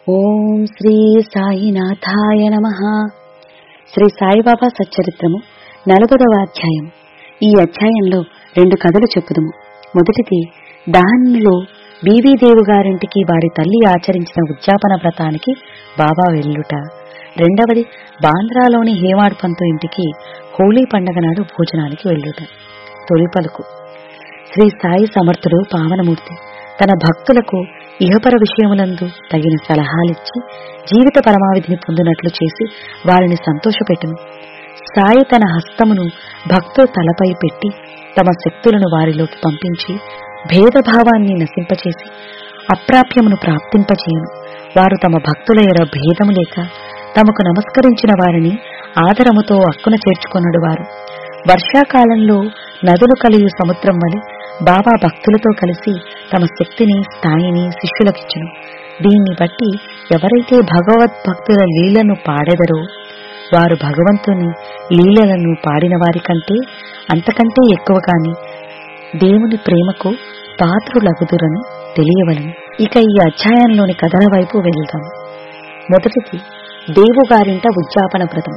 ఓం శ్రీ సాయినాథాయ నమ శ్రీ సాయిబాబా సచ్చరిత్రము నలభదవ అధ్యాయం ఈ అధ్యాయంలో రెండు కథలు చెప్పుదుము మొదటిది దానిలో బీవీదేవు గారింటికి వారి తల్లి ఆచరించిన ఉద్యాపన వ్రతానికి బాబా వెళ్ళుట రెండవది బాంద్రాలోని హేమాడ్ పంతు ఇంటికి హోలీ పండగ నాడు భోజనానికి వెళ్ళుట తొలి పలుకు శ్రీ సాయి సమర్థుడు పావనమూర్తి తన భక్తులకు ఇహపర విషయములందు తగిన సలహాలిచ్చి జీవిత పరమావిధిని పొందినట్లు చేసి వారిని సంతోషపెట్టును సాయి తన హస్తమును భక్తుల తలపై పెట్టి తమ శక్తులను వారిలోకి పంపించి భేదభావాన్ని నశింపచేసి అప్రాప్యమును ప్రాప్తింపచేయును వారు తమ భక్తుల ఎర భేదము లేక తమకు నమస్కరించిన వారిని ఆదరముతో అక్కున చేర్చుకొనడు వారు వర్షాకాలంలో నదులు కలియు సముద్రం వలె బాబా భక్తులతో కలిసి తమ శక్తిని స్థాయిని శిష్యులకిచ్చును దీన్ని బట్టి ఎవరైతే భగవద్భక్తుల లీలను పాడెదరో వారు భగవంతుని లీలలను పాడిన వారి కంటే అంతకంటే ఎక్కువగాని దేవుని ప్రేమకు పాత్రులగుదురని తెలియవలను ఇక ఈ అధ్యాయంలోని కథల వైపు వెళ్దాం మొదటిది దేవుగారింట ఉద్యాపన వ్రతం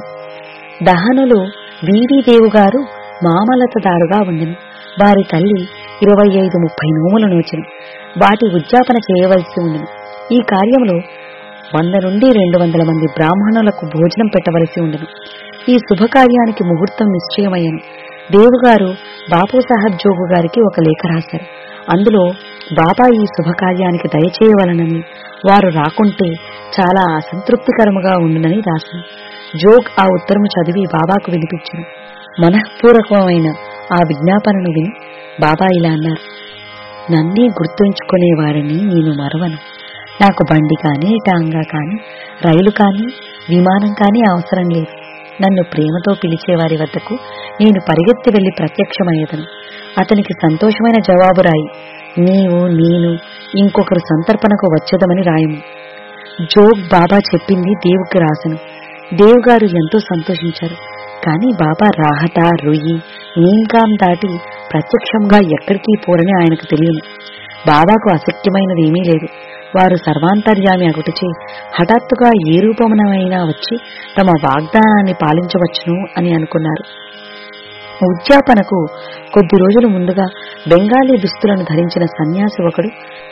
దహనులో వీరి దేవుగారు మామలతదారుగా ఉండెను వారి తల్లి ఇరవై ఐదు ముప్పై నోములు నోచెను వాటి ఉద్యాపన చేయవలసి ఉండెను ఈ కార్యంలో వంద నుండి రెండు వందల మంది బ్రాహ్మణులకు భోజనం పెట్టవలసి ఉండెను ఈ శుభకార్యానికి ముహూర్తం నిశ్చయమయ్యను దేవుగారు బాపు సాహెబ్ జోగు గారికి ఒక లేఖ రాశారు అందులో బాబా ఈ శుభకార్యానికి దయచేయవలనని వారు రాకుంటే చాలా అసంతృప్తికరముగా ఉండునని రాశాను జోగ్ ఆ ఉత్తరము చదివి బాబాకు వినిపించను మనఃపూర్వకమైన ఆ విజ్ఞాపనను విని బాబా ఇలా అన్నారు నన్నే గుర్తుంచుకునే వారిని నేను మరవను నాకు బండి కానీ టాంగా కానీ రైలు కానీ విమానం కానీ అవసరం లేదు నన్ను ప్రేమతో పిలిచేవారి వద్దకు నేను పరిగెత్తి వెళ్లి ప్రత్యక్షమయ్యదను అతనికి సంతోషమైన జవాబు రాయి నీవు నేను ఇంకొకరు సంతర్పణకు వచ్చేదమని రాయము జోగ్ బాబా చెప్పింది దేవుకి రాసను దేవుగారు ఎంతో సంతోషించారు కానీ బాబా రాహత రొయ్యి నీంకాం దాటి ప్రత్యక్షంగా ఎక్కడికి పోరని ఆయనకు తెలియను బాబాకు అసత్యమైనది ఏమీ లేదు వారు సర్వాంతర్యామి అగుటచే హఠాత్తుగా ఏ రూపమునైనా వచ్చి తమ వాగ్దానాన్ని పాలించవచ్చును అని అనుకున్నారు ఉద్యాపనకు కొద్ది రోజులు ముందుగా బెంగాలీ దుస్తులను ధరించిన సన్యాసి ఒకడు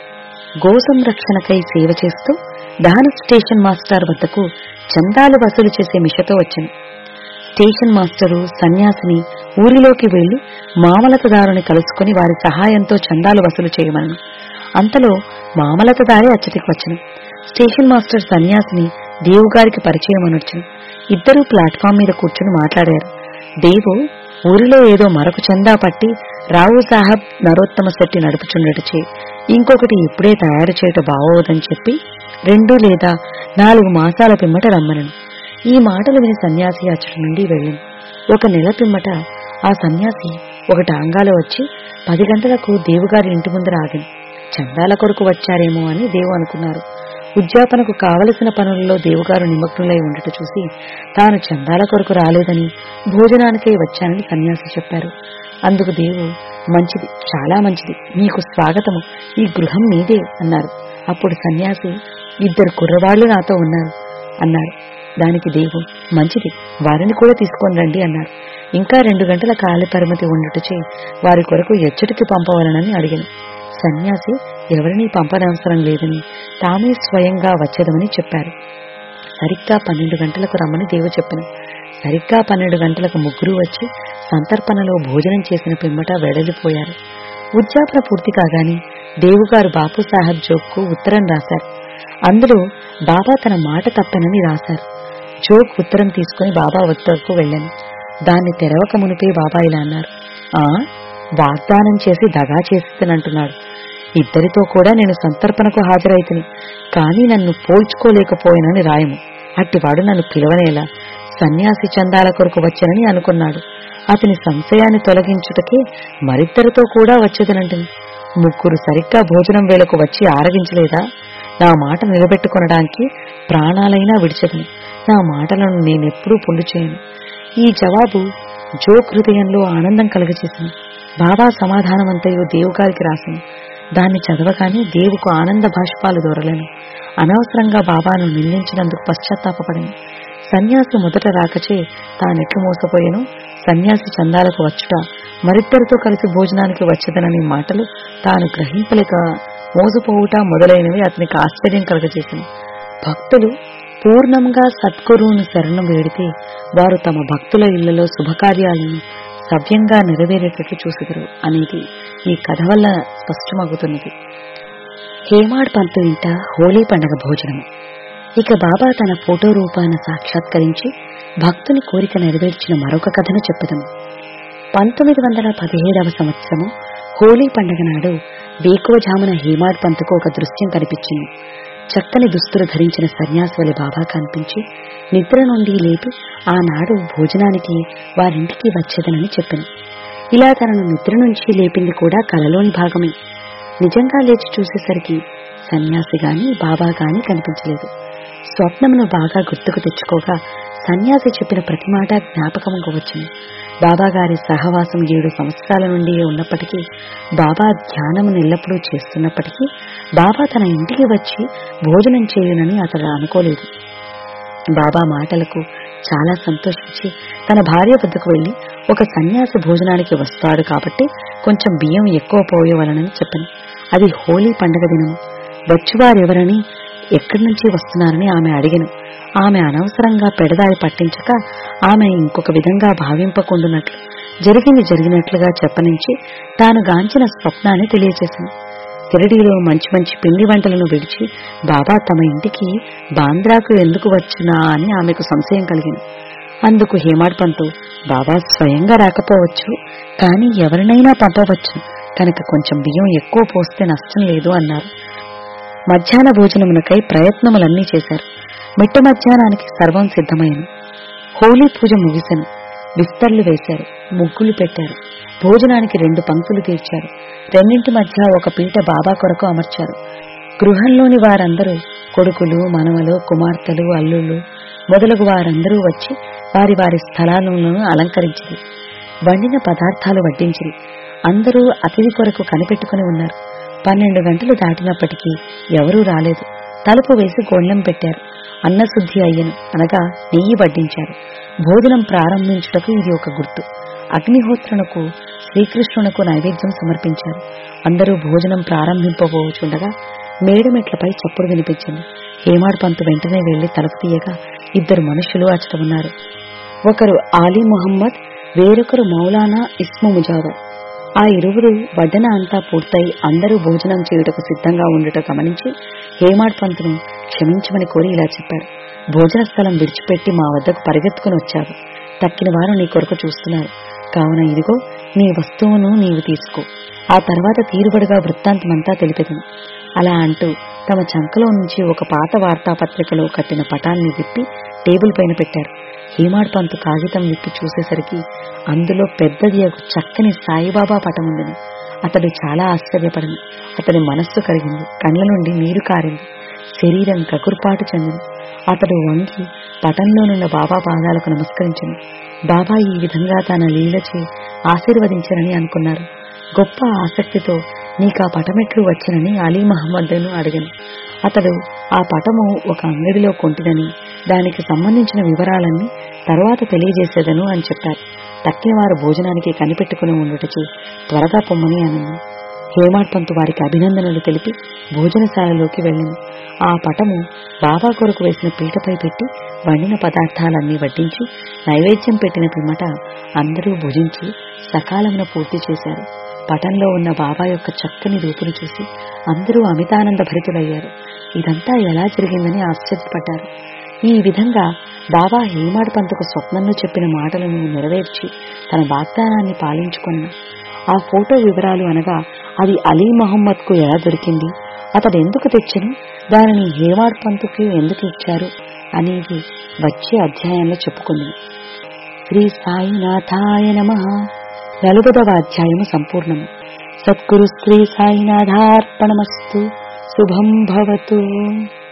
గోసంరక్షణకై సేవ చేస్తూ దహన స్టేషన్ మాస్టర్ వద్దకు చందాలు వసూలు చేసే మిషతో వచ్చాను స్టేషన్ మాస్టరు సన్యాసిని ఊరిలోకి వెళ్లి మామలతదారుని కలుసుకుని వారి సహాయంతో చందాలు వసూలు చేయమను అంతలో మామలతదారి అచ్చటికి వచ్చను స్టేషన్ మాస్టర్ సన్యాసిని దేవుగారికి పరిచయం అనొచ్చును ఇద్దరూ ప్లాట్ఫామ్ మీద కూర్చుని మాట్లాడారు దేవు ఊరిలో ఏదో మరొక చందా పట్టి రావు సాహబ్ నరోత్తమ శెట్టి నడుపుచుండటచే ఇంకొకటి ఇప్పుడే తయారు చేయటం బాగోదని చెప్పి రెండు లేదా నాలుగు మాసాల పిమ్మట రమ్మనను ఈ మాటలు విని సన్యాసి అచ్చటి నుండి వెళ్ళింది ఒక నెల పిమ్మట ఆ సన్యాసి ఒక టాంగాలో వచ్చి పది గంటలకు దేవుగారి ఇంటి ముందర ఆగింది చందాల కొరకు వచ్చారేమో అని దేవు అనుకున్నారు ఉద్యాపనకు కావలసిన పనులలో దేవుగారు నిమగ్నులై ఉండట చూసి తాను చందాల కొరకు రాలేదని భోజనానికై వచ్చానని సన్యాసి చెప్పారు అందుకు దేవు మంచిది చాలా మంచిది మీకు స్వాగతము ఈ గృహం మీదే అన్నారు అప్పుడు సన్యాసి ఇద్దరు కుర్రవాళ్లు నాతో ఉన్నారు అన్నారు దానికి దేవు మంచిది వారిని కూడా తీసుకొని రండి అన్నారు ఇంకా రెండు గంటల కాల పరిమితి ఉండుటచే వారి కొరకు ఎచ్చటికి పంపవలనని అడిగాను సన్యాసి ఎవరినీ పంపనవసరం లేదని తామే స్వయంగా వచ్చేదమని చెప్పారు సరిగ్గా పన్నెండు గంటలకు రమ్మని దేవు చెప్పాను సరిగ్గా పన్నెండు గంటలకు ముగ్గురు వచ్చి సంతర్పణలో భోజనం చేసిన పిమ్మట వెడలిపోయారు ఉద్యాపన పూర్తి కాగానే దేవుగారు బాపు సాహెబ్ జోక్కు ఉత్తరం రాశారు అందులో బాబా తన మాట తప్పనని రాశారు జోక్ ఉత్తరం తీసుకుని బాబా వద్దకు వెళ్ళాను దాన్ని తెరవక మునిపే బాబా ఇలా అన్నారు ఆ వాగ్దానం చేసి దగా చేస్తానంటున్నాడు ఇద్దరితో కూడా నేను సంతర్పణకు హాజరైతిని కానీ నన్ను పోల్చుకోలేకపోయినని రాయము అట్టివాడు నన్ను పిలవనేలా సన్యాసి చందాల కొరకు వచ్చనని అనుకున్నాడు అతని సంశయాన్ని తొలగించుటకే మరిద్దరితో కూడా వచ్చేదనంటుంది ముగ్గురు సరిగ్గా భోజనం వేళకు వచ్చి ఆరగించలేదా నా మాట నిలబెట్టుకొనడానికి ప్రాణాలైనా విడిచదని నా మాటలను నేనెప్పుడూ పొందు చేయను ఈ జవాబు జోక్ హృదయంలో ఆనందం కలుగచేసింది బాబా సమాధానమంతయు దేవుగారికి రాసింది దాన్ని చదవగానే దేవుకు ఆనంద భాష్పాలు దొరలేను అనవసరంగా బాబాను నిందించినందుకు పశ్చాత్తాపడింది సన్యాసి మొదట రాకచే తానెట్లు మోసపోయాను సన్యాసి చందాలకు వచ్చుట మరిద్దరితో కలిసి భోజనానికి వచ్చేదనని మాటలు తాను గ్రహింపలేక మోసపోవుట మొదలైనవి అతనికి ఆశ్చర్యం కలగజేసింది భక్తులు పూర్ణంగా సద్గురువును శరణం వేడితే వారు తమ భక్తుల ఇళ్లలో శుభకార్యాలను సవ్యంగా నెరవేరేటట్లు చూసెదరు అనేది ఈ కథ వల్ల స్పష్టమవుతున్నది హేమాడ్ పంతు ఇంట హోలీ పండగ భోజనము ఇక బాబా తన ఫోటో రూపాన సాక్షాత్కరించి భక్తుని కోరిక నెరవేర్చిన మరొక కథను చెప్పదము పంతొమ్మిది వందల పదిహేడవ సంవత్సరము హోలీ పండగ నాడు వేకువజామున హేమాడ్ పంతుకు ఒక దృశ్యం కనిపించింది చక్కని దుస్తులు ధరించిన సన్యాసి వలె బాబా కనిపించి నిద్ర నుండి లేపి ఆనాడు భోజనానికి వారింటికి వచ్చేదనని చెప్పింది ఇలా తనను నిద్ర నుంచి లేపింది కూడా కలలోని భాగమే నిజంగా లేచి చూసేసరికి సన్యాసి గాని బాబా గాని కనిపించలేదు స్వప్నమును బాగా గుర్తుకు తెచ్చుకోగా సన్యాసి చెప్పిన ప్రతి మాట జ్ఞాపకముకు వచ్చింది బాబా గారి సహవాసం ఏడు సంవత్సరాల నుండి ఉన్నప్పటికీ బాబా ధ్యానము ఎల్లప్పుడూ చేస్తున్నప్పటికీ బాబా తన ఇంటికి వచ్చి భోజనం చేయునని అతడు అనుకోలేదు బాబా మాటలకు చాలా సంతోషించి తన భార్య వద్దకు వెళ్లి ఒక సన్యాసి భోజనానికి వస్తాడు కాబట్టి కొంచెం బియ్యం ఎక్కువ పోయేవలనని చెప్పాను అది హోలీ పండగ దినము వచ్చువారెవరని ఎక్కడి నుంచి వస్తున్నారని ఆమె అడిగను ఆమె అనవసరంగా పెడదారి పట్టించక ఆమె ఇంకొక విధంగా భావింపకుండునట్లు జరిగింది జరిగినట్లుగా చెప్పనించి తాను గాంచిన స్వప్నాన్ని తెలియచేసింది షిరిడీలో మంచి మంచి పిండి వంటలను విడిచి బాబా తమ ఇంటికి బాంద్రాకు ఎందుకు వచ్చునా అని ఆమెకు సంశయం కలిగింది అందుకు హేమాడ్ పంతు బాబా స్వయంగా రాకపోవచ్చు కానీ ఎవరినైనా పంపవచ్చు కనుక కొంచెం బియ్యం ఎక్కువ పోస్తే నష్టం లేదు అన్నారు మధ్యాహ్న భోజనమునకై ప్రయత్నములన్నీ చేశారు మిట్ట మధ్యాహ్నానికి సర్వం సిద్ధమైంది హోలీ పూజ ముగిసెను విస్తర్లు వేశారు ముగ్గులు పెట్టారు భోజనానికి రెండు పంక్తులు తీర్చారు రెండింటి మధ్య ఒక పీట బాబా కొరకు అమర్చారు గృహంలోని వారందరూ కొడుకులు మనవలు కుమార్తెలు అల్లుళ్ళు మొదలగు వారందరూ వచ్చి వారి వారి స్థలాలను అలంకరించింది వండిన పదార్థాలు వడ్డించిరి అందరూ అతిథి కొరకు కనిపెట్టుకుని ఉన్నారు పన్నెండు గంటలు దాటినప్పటికీ ఎవరూ రాలేదు తలుపు వేసి గోళ్లం పెట్టారు అన్నశుద్ధి అయ్యను అనగా నెయ్యి వడ్డించారు భోజనం ప్రారంభించుటకు ఇది ఒక గుర్తు అగ్నిహోత్రునకు శ్రీకృష్ణునకు నైవేద్యం సమర్పించారు అందరూ భోజనం ప్రారంభింపబోచుండగా మేడమెట్లపై చప్పుడు వినిపించింది హేమాడ్ పంతు వెంటనే వెళ్లి తలుపు తీయగా ఇద్దరు మనుషులు అచ్చట ఉన్నారు ఒకరు ఆలీ మొహమ్మద్ వేరొకరు మౌలానా ఇస్ము ముజావర్ ఆ ఇరువురు వడ్డన అంతా పూర్తయి అందరూ భోజనం చేయుటకు సిద్ధంగా ఉండుట గమనించి హేమాడ్ పంతును క్షమించమని కోరి ఇలా చెప్పారు భోజన స్థలం విడిచిపెట్టి మా వద్దకు పరిగెత్తుకుని వచ్చారు తక్కిన వారు నీ కొరకు చూస్తున్నారు కావున ఇదిగో నీ వస్తువును నీవు తీసుకో ఆ తర్వాత తీరుబడిగా వృత్తాంతమంతా తెలిపెదను అలా అంటూ తమ చంకలో నుంచి ఒక పాత వార్తాపత్రికలో కట్టిన పటాన్ని విప్పి టేబుల్ పైన పెట్టారు హేమాడ్ పంతు కాగితం విప్పి చూసేసరికి అందులో పెద్దది ఒక చక్కని సాయిబాబా పటం ఉందని అతడు చాలా ఆశ్చర్యపడింది అతని మనస్సు కరిగింది కళ్ళ నుండి నీరు కారింది శరీరం కకుర్పాటు చెందింది అతడు వంగి పటంలోనున్న బాబా పాదాలకు నమస్కరించింది బాబా ఈ విధంగా తన లీలచే ఆశీర్వదించారని అనుకున్నారు గొప్ప ఆసక్తితో నీకు ఆ పటమెట్లు వచ్చినని అలీ మహమ్మద్ను అడిగాను అతడు ఆ పటము ఒక అంగడిలో కొంటిదని దానికి సంబంధించిన వివరాలన్నీ తర్వాత తెలియజేసేదను అని చెప్పారు తక్కిన వారు భోజనానికి కనిపెట్టుకుని ఉండుటచే త్వరగా పొమ్మని అనింది హేమాడ్ పంతు వారికి అభినందనలు తెలిపి భోజనశాలలోకి వెళ్ళింది ఆ పటము బాబా కొరకు వేసిన పీటపై పెట్టి వండిన పదార్థాలన్నీ వడ్డించి నైవేద్యం పెట్టిన పిమ్మట అందరూ భుజించి సకాలమున పూర్తి చేశారు పటంలో ఉన్న బాబా యొక్క చక్కని రూపును చూసి అందరూ అమితానంద భరితులయ్యారు ఇదంతా ఎలా జరిగిందని ఆశ్చర్యపడ్డారు ఈ విధంగా బాబా హేమాడ్ పంతుకు స్వప్నంలో చెప్పిన మాటలను నెరవేర్చి తన వాగ్దానాన్ని పాలించుకున్న ఆ ఫోటో వివరాలు అనగా అది అలీ మహమ్మద్ కు ఎలా దొరికింది అతడు ఎందుకు తెచ్చను దానిని హేమాడ్ పంతుకు ఎందుకు ఇచ్చారు అనేది వచ్చే అధ్యాయంలో చెప్పుకుంది శ్రీ సాయినాథాయ నమ నలుగదవ అధ్యాయము సంపూర్ణము సద్గురు శ్రీ సాయినాథార్పణమస్తు శుభం భవతు